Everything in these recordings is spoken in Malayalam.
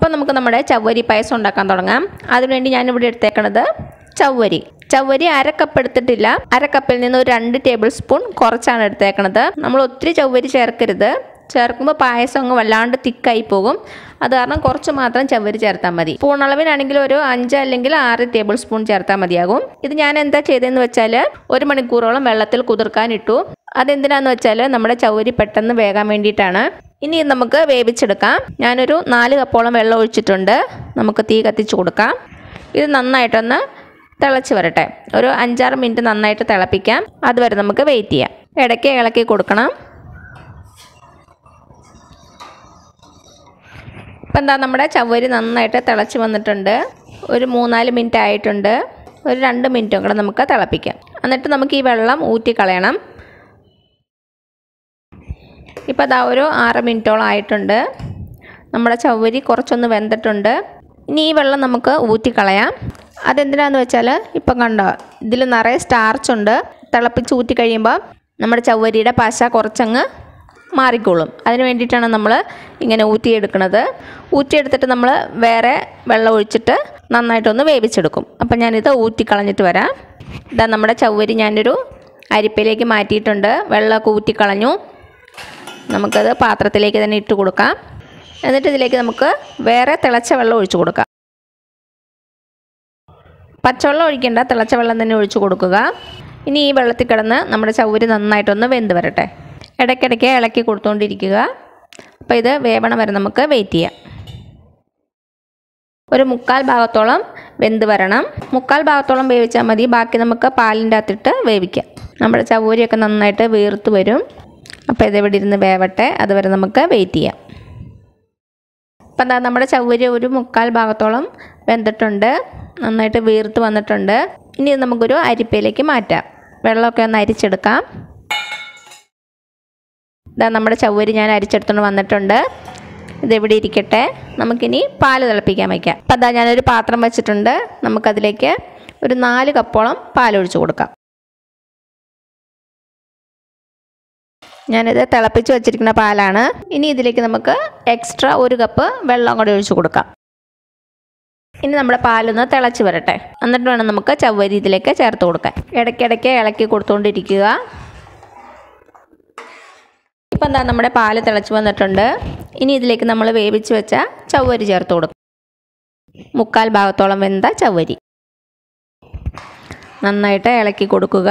അപ്പോൾ നമുക്ക് നമ്മുടെ ചവ്വരി പായസം ഉണ്ടാക്കാൻ തുടങ്ങാം അതിനുവേണ്ടി ഞാനിവിടെ എടുത്തേക്കണത് ചവ്വരി ചവ്വരി അര കപ്പ് എടുത്തിട്ടില്ല അര കപ്പിൽ നിന്ന് ഒരു രണ്ട് ടേബിൾ സ്പൂൺ കുറച്ചാണ് എടുത്തേക്കണത് നമ്മൾ ഒത്തിരി ചവ്വരി ചേർക്കരുത് ചേർക്കുമ്പോൾ പായസം അങ്ങ് വല്ലാണ്ട് തിക്കായി പോകും അത് കാരണം കുറച്ച് മാത്രം ചവ്വരി ചേർത്താൽ മതി സ്പൂൺ അളവിനാണെങ്കിൽ ഒരു അഞ്ച് അല്ലെങ്കിൽ ആറ് ടേബിൾ സ്പൂൺ ചേർത്താൽ മതിയാകും ഇത് ഞാൻ എന്താ ചെയ്തതെന്ന് വെച്ചാൽ ഒരു മണിക്കൂറോളം വെള്ളത്തിൽ കുതിർക്കാൻ ഇട്ടു അതെന്തിനാന്ന് വെച്ചാൽ നമ്മുടെ ചവ്വരി പെട്ടെന്ന് വേകാൻ വേണ്ടിയിട്ടാണ് ഇനി ഇത് നമുക്ക് വേവിച്ചെടുക്കാം ഞാനൊരു നാല് കപ്പോളം വെള്ളം ഒഴിച്ചിട്ടുണ്ട് നമുക്ക് തീ കത്തിച്ച് കൊടുക്കാം ഇത് നന്നായിട്ടൊന്ന് തിളച്ച് വരട്ടെ ഒരു അഞ്ചാറ് മിനിറ്റ് നന്നായിട്ട് തിളപ്പിക്കാം അതുവരെ നമുക്ക് വെയിറ്റ് ചെയ്യാം ഇടയ്ക്ക് ഇളക്കി കൊടുക്കണം ഇപ്പം എന്താ നമ്മുടെ ചവ്വരി നന്നായിട്ട് തിളച്ച് വന്നിട്ടുണ്ട് ഒരു മൂന്നാല് മിനിറ്റ് ആയിട്ടുണ്ട് ഒരു രണ്ട് മിനിറ്റും കൂടെ നമുക്ക് തിളപ്പിക്കാം എന്നിട്ട് നമുക്ക് ഈ വെള്ളം ഊറ്റിക്കളയണം ഇപ്പോൾ അതാ ഒരു ആറ് മിനിറ്റോളം ആയിട്ടുണ്ട് നമ്മുടെ ചവ്വരി കുറച്ചൊന്ന് വെന്തിട്ടുണ്ട് ഇനി ഈ വെള്ളം നമുക്ക് ഊറ്റിക്കളയാം അതെന്തിനാന്ന് വെച്ചാൽ ഇപ്പം കണ്ടോ ഇതിൽ നിറയെ സ്റ്റാർച്ച് ഉണ്ട് തിളപ്പിച്ച് ഊറ്റി കഴിയുമ്പോൾ നമ്മുടെ ചവ്വരിയുടെ പശ കുറച്ചങ്ങ് മാറിക്കോളും അതിന് വേണ്ടിയിട്ടാണ് നമ്മൾ ഇങ്ങനെ ഊറ്റിയെടുക്കുന്നത് ഊറ്റിയെടുത്തിട്ട് നമ്മൾ വേറെ വെള്ളം ഒഴിച്ചിട്ട് നന്നായിട്ടൊന്ന് വേവിച്ചെടുക്കും അപ്പം ഞാനിത് ഊറ്റിക്കളഞ്ഞിട്ട് വരാം ഇതാ നമ്മുടെ ചവ്വരി ഞാനൊരു അരിപ്പയിലേക്ക് മാറ്റിയിട്ടുണ്ട് വെള്ളമൊക്കെ ഊറ്റിക്കളഞ്ഞു നമുക്കത് പാത്രത്തിലേക്ക് തന്നെ ഇട്ട് കൊടുക്കാം എന്നിട്ട് ഇതിലേക്ക് നമുക്ക് വേറെ തിളച്ച വെള്ളം ഒഴിച്ചു കൊടുക്കാം പച്ചവെള്ളം ഒഴിക്കേണ്ട തിളച്ച വെള്ളം തന്നെ ഒഴിച്ചു കൊടുക്കുക ഇനി ഈ വെള്ളത്തിൽ കിടന്ന് നമ്മുടെ ചവ്വരി നന്നായിട്ടൊന്ന് വെന്ത് വരട്ടെ ഇടയ്ക്കിടയ്ക്ക് ഇളക്കി കൊടുത്തുകൊണ്ടിരിക്കുക അപ്പോൾ ഇത് വേവണം വരെ നമുക്ക് വെയിറ്റ് ചെയ്യാം ഒരു മുക്കാൽ ഭാഗത്തോളം വെന്ത് വരണം മുക്കാൽ ഭാഗത്തോളം വേവിച്ചാൽ മതി ബാക്കി നമുക്ക് പാലിൻ്റെ അകത്തിട്ട് വേവിക്കാം നമ്മുടെ ചവ്വരിയൊക്കെ നന്നായിട്ട് വീർത്ത് വരും അപ്പോൾ ഇത് ഇവിടെ ഇരുന്ന് വേവട്ടെ അതുവരെ നമുക്ക് വെയിറ്റ് ചെയ്യാം അപ്പം എന്താ നമ്മുടെ ചവ്വരി ഒരു മുക്കാൽ ഭാഗത്തോളം വെന്തിട്ടുണ്ട് നന്നായിട്ട് വീർത്ത് വന്നിട്ടുണ്ട് ഇനി ഇത് നമുക്കൊരു അരിപ്പയിലേക്ക് മാറ്റാം വെള്ളമൊക്കെ ഒന്ന് അരിച്ചെടുക്കാം ഇതാ നമ്മുടെ ചവ്വരി ഞാൻ അരിച്ചെടുത്തുകൊണ്ട് വന്നിട്ടുണ്ട് ഇതെവിടെ ഇരിക്കട്ടെ നമുക്കിനി പാല് തിളപ്പിക്കാൻ വയ്ക്കാം അപ്പം അതാ ഞാനൊരു പാത്രം വെച്ചിട്ടുണ്ട് നമുക്കതിലേക്ക് ഒരു നാല് കപ്പോളം പാലൊഴിച്ച് കൊടുക്കാം ഞാനിത് തിളപ്പിച്ച് വെച്ചിരിക്കുന്ന പാലാണ് ഇനി ഇതിലേക്ക് നമുക്ക് എക്സ്ട്രാ ഒരു കപ്പ് വെള്ളം കൂടി ഒഴിച്ച് കൊടുക്കാം ഇനി നമ്മുടെ പാലൊന്ന് തിളച്ച് വരട്ടെ എന്നിട്ട് വേണം നമുക്ക് ചവ്വരി ഇതിലേക്ക് ചേർത്ത് കൊടുക്കാൻ ഇടയ്ക്കിടയ്ക്ക് ഇളക്കി കൊടുത്തുകൊണ്ടിരിക്കുക ഇപ്പം എന്താ നമ്മുടെ പാല് തിളച്ച് വന്നിട്ടുണ്ട് ഇനി ഇതിലേക്ക് നമ്മൾ വേവിച്ച് വെച്ച ചവ്വരി ചേർത്ത് കൊടുക്കും മുക്കാൽ ഭാഗത്തോളം വെന്ത ചവ്വരി നന്നായിട്ട് ഇളക്കി കൊടുക്കുക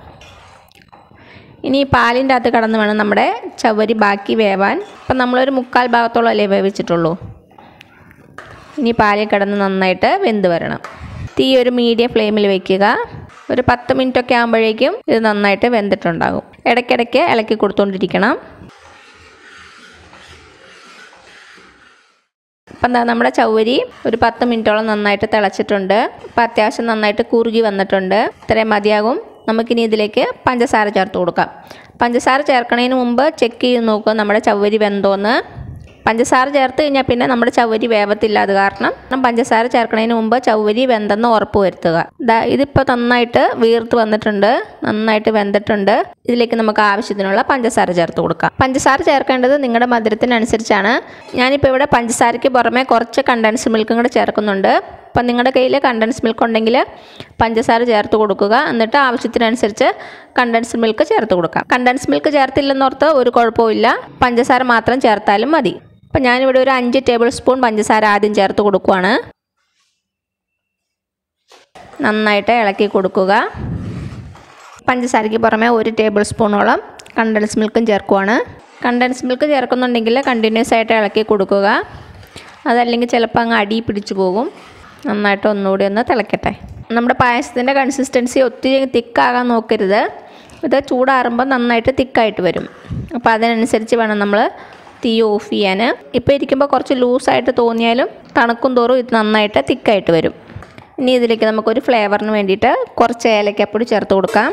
ഇനി ഈ പാലിൻ്റെ അകത്ത് കടന്ന് വേണം നമ്മുടെ ചവ്വരി ബാക്കി വേവാൻ ഇപ്പം നമ്മളൊരു മുക്കാൽ ഭാഗത്തോളം അല്ലേ വേവിച്ചിട്ടുള്ളൂ ഇനി പാലിൽ കിടന്ന് നന്നായിട്ട് വെന്ത് വരണം തീ ഒരു മീഡിയം ഫ്ലെയിമിൽ വെക്കുക ഒരു പത്ത് മിനിറ്റ് ഒക്കെ ആകുമ്പോഴേക്കും ഇത് നന്നായിട്ട് വെന്തിട്ടുണ്ടാകും ഇടയ്ക്കിടയ്ക്ക് ഇളക്കി കൊടുത്തുകൊണ്ടിരിക്കണം അപ്പം എന്താ നമ്മുടെ ചവ്വരി ഒരു പത്ത് മിനിറ്റോളം നന്നായിട്ട് തിളച്ചിട്ടുണ്ട് അപ്പം അത്യാവശ്യം നന്നായിട്ട് കുറുകി വന്നിട്ടുണ്ട് ഇത്രയും മതിയാകും നമുക്കിനി ഇതിലേക്ക് പഞ്ചസാര ചേർത്ത് കൊടുക്കാം പഞ്ചസാര ചേർക്കണതിന് മുമ്പ് ചെക്ക് ചെയ്ത് നോക്കുക നമ്മുടെ ചവ്വരി വെന്തോന്ന് പഞ്ചസാര ചേർത്ത് കഴിഞ്ഞാൽ പിന്നെ നമ്മുടെ ചവ്വരി വേവത്തില്ല അത് കാരണം പഞ്ചസാര ചേർക്കണതിന് മുമ്പ് ചവ്വരി വെന്തെന്ന് ഉറപ്പ് വരുത്തുക ദാ ഇതിപ്പോൾ നന്നായിട്ട് വീർത്ത് വന്നിട്ടുണ്ട് നന്നായിട്ട് വെന്തിട്ടുണ്ട് ഇതിലേക്ക് നമുക്ക് ആവശ്യത്തിനുള്ള പഞ്ചസാര ചേർത്ത് കൊടുക്കാം പഞ്ചസാര ചേർക്കേണ്ടത് നിങ്ങളുടെ മധുരത്തിനനുസരിച്ചാണ് ഞാനിപ്പോൾ ഇവിടെ പഞ്ചസാരയ്ക്ക് പുറമെ കുറച്ച് കണ്ടൻസ് മിൽക്കും കൂടെ ചേർക്കുന്നുണ്ട് അപ്പം നിങ്ങളുടെ കയ്യിൽ കണ്ടൻസ് മിൽക്ക് ഉണ്ടെങ്കിൽ പഞ്ചസാര ചേർത്ത് കൊടുക്കുക എന്നിട്ട് ആവശ്യത്തിനനുസരിച്ച് കണ്ടൻസ് മിൽക്ക് ചേർത്ത് കൊടുക്കാം കണ്ടൻസ് മിൽക്ക് ചേർത്തില്ലെന്നോർത്ത് ഒരു കുഴപ്പമില്ല പഞ്ചസാര മാത്രം ചേർത്താലും മതി അപ്പം ഞാനിവിടെ ഒരു അഞ്ച് ടേബിൾ സ്പൂൺ പഞ്ചസാര ആദ്യം ചേർത്ത് കൊടുക്കുവാണ് നന്നായിട്ട് ഇളക്കി കൊടുക്കുക പഞ്ചസാരയ്ക്ക് പുറമെ ഒരു ടേബിൾ സ്പൂണോളം കണ്ടൻസ് മിൽക്കും ചേർക്കുവാണ് കണ്ടൻസ് മിൽക്ക് ചേർക്കുന്നുണ്ടെങ്കിൽ കണ്ടിന്യൂസ് ആയിട്ട് ഇളക്കി കൊടുക്കുക അതല്ലെങ്കിൽ ചിലപ്പോൾ അങ്ങ് അടി പിടിച്ചു പോകും നന്നായിട്ട് ഒന്നുകൂടി ഒന്ന് തിളക്കട്ടെ നമ്മുടെ പായസത്തിൻ്റെ കൺസിസ്റ്റൻസി ഒത്തിരി തിക്കാകാൻ നോക്കരുത് ഇത് ചൂടാറുമ്പോൾ നന്നായിട്ട് തിക്കായിട്ട് വരും അപ്പോൾ അതിനനുസരിച്ച് വേണം നമ്മൾ തീ ഓഫ് ചെയ്യാൻ ഇപ്പോൾ ഇരിക്കുമ്പോൾ കുറച്ച് ലൂസായിട്ട് തോന്നിയാലും തണുക്കും തോറും ഇത് നന്നായിട്ട് തിക്കായിട്ട് വരും ഇനി ഇതിലേക്ക് നമുക്കൊരു ഫ്ലേവറിന് വേണ്ടിയിട്ട് കുറച്ച് ഏലക്കപ്പൊടി ചേർത്ത് കൊടുക്കാം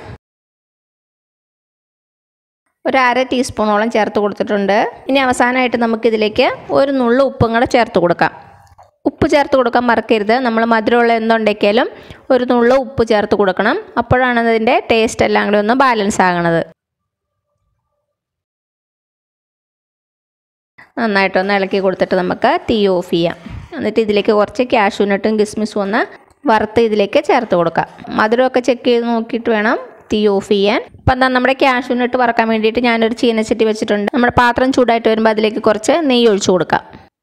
ഒരു അര ടീസ്പൂണോളം ചേർത്ത് കൊടുത്തിട്ടുണ്ട് ഇനി അവസാനമായിട്ട് നമുക്കിതിലേക്ക് ഒരു നുള്ളു ഉപ്പും കൂടെ ചേർത്ത് കൊടുക്കാം ഉപ്പ് ചേർത്ത് കൊടുക്കാൻ മറക്കരുത് നമ്മൾ മധുരമുള്ള എന്തുണ്ടാക്കിയാലും ഒരു നുള്ളു ഉപ്പ് ചേർത്ത് കൊടുക്കണം അപ്പോഴാണ് അതിൻ്റെ ടേസ്റ്റ് എല്ലാം കൂടി ഒന്ന് ബാലൻസ് ആകണത് നന്നായിട്ടൊന്ന് ഇളക്കി കൊടുത്തിട്ട് നമുക്ക് തീ ഓഫ് ചെയ്യാം എന്നിട്ട് ഇതിലേക്ക് കുറച്ച് കാഷ്യൂനട്ടും കിസ്മിസും ഒന്ന് വറുത്ത് ഇതിലേക്ക് ചേർത്ത് കൊടുക്കാം മധുരമൊക്കെ ചെക്ക് ചെയ്ത് നോക്കിയിട്ട് വേണം തീ ഓഫ് ചെയ്യാൻ അപ്പം എന്താ നമ്മുടെ കാഷ്യൂനട്ട് വറക്കാൻ വേണ്ടിയിട്ട് ഞാനൊരു ചീനച്ചട്ടി വെച്ചിട്ടുണ്ട് നമ്മുടെ പാത്രം ചൂടായിട്ട് വരുമ്പോൾ അതിലേക്ക് കുറച്ച് നെയ്യ് ഒഴിച്ചു കൊടുക്കാം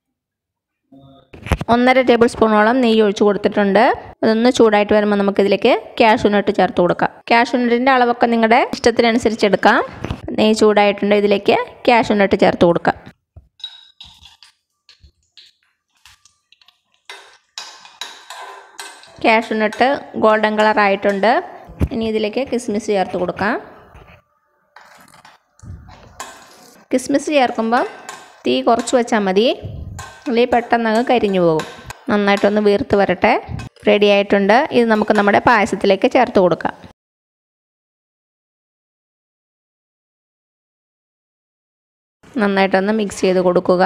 ഒന്നര ടേബിൾ സ്പൂണോളം നെയ്യ് ഒഴിച്ചു കൊടുത്തിട്ടുണ്ട് അതൊന്ന് ചൂടായിട്ട് വരുമ്പോൾ നമുക്കിതിലേക്ക് കാഷ്യൂനട്ട് ചേർത്ത് കൊടുക്കാം കാഷ്യൂനട്ടിൻ്റെ അളവൊക്കെ നിങ്ങളുടെ ഇഷ്ടത്തിനനുസരിച്ച് എടുക്കാം നെയ്യ് ചൂടായിട്ടുണ്ട് ഇതിലേക്ക് കാഷ്യൂനട്ട് ചേർത്ത് കൊടുക്കാം കാഷ്യൂനട്ട് ഗോൾഡൻ കളർ ആയിട്ടുണ്ട് ഇനി ഇതിലേക്ക് കിസ്മിസ് ചേർത്ത് കൊടുക്കാം കിസ്മിസ് ചേർക്കുമ്പോൾ തീ കുറച്ച് വെച്ചാൽ മതി അല്ലെങ്കിൽ പെട്ടെന്ന് അങ്ങ് കരിഞ്ഞു പോകും നന്നായിട്ടൊന്ന് വീർത്ത് വരട്ടെ റെഡി ആയിട്ടുണ്ട് ഇത് നമുക്ക് നമ്മുടെ പായസത്തിലേക്ക് ചേർത്ത് കൊടുക്കാം നന്നായിട്ടൊന്ന് മിക്സ് ചെയ്ത് കൊടുക്കുക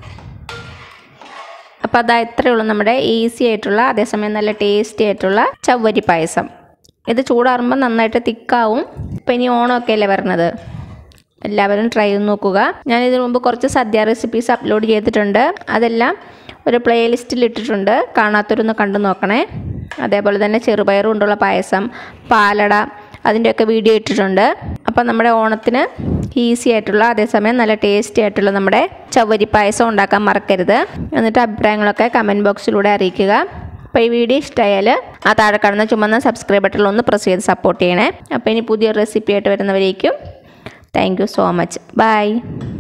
അപ്പോൾ അതാ ഇത്രയേ ഉള്ളൂ നമ്മുടെ ഈസി ആയിട്ടുള്ള അതേസമയം നല്ല ടേസ്റ്റി ആയിട്ടുള്ള ചവ്വരി പായസം ഇത് ചൂടാറുമ്പോൾ നന്നായിട്ട് തിക്കാവും ഇപ്പം ഇനി ഓണമൊക്കെ അല്ലേ വരണത് എല്ലാവരും ട്രൈ ചെയ്ത് നോക്കുക ഞാൻ ഇതിനു മുമ്പ് കുറച്ച് സദ്യ റെസിപ്പീസ് അപ്ലോഡ് ചെയ്തിട്ടുണ്ട് അതെല്ലാം ഒരു പ്ലേലിസ്റ്റിൽ ഇട്ടിട്ടുണ്ട് കാണാത്തൊരൊന്ന് കണ്ടു നോക്കണേ അതേപോലെ തന്നെ ചെറുപയർ കൊണ്ടുള്ള പായസം പാലട അതിൻ്റെയൊക്കെ വീഡിയോ ഇട്ടിട്ടുണ്ട് അപ്പം നമ്മുടെ ഓണത്തിന് ഈസി ആയിട്ടുള്ള അതേസമയം നല്ല ടേസ്റ്റി ആയിട്ടുള്ള നമ്മുടെ ചവ്വരി പായസം ഉണ്ടാക്കാൻ മറക്കരുത് എന്നിട്ട് അഭിപ്രായങ്ങളൊക്കെ കമൻറ്റ് ബോക്സിലൂടെ അറിയിക്കുക അപ്പോൾ ഈ വീഡിയോ ഇഷ്ടമായാൽ ആ താഴെ കാണുന്ന ചുമന്ന സബ്സ്ക്രൈബ് ബട്ടണിൽ ഒന്ന് പ്രസ് ചെയ്ത് സപ്പോർട്ട് ചെയ്യണേ അപ്പോൾ ഇനി പുതിയൊരു റെസിപ്പി ആയിട്ട് വരുന്നവരേക്കും thank you so much by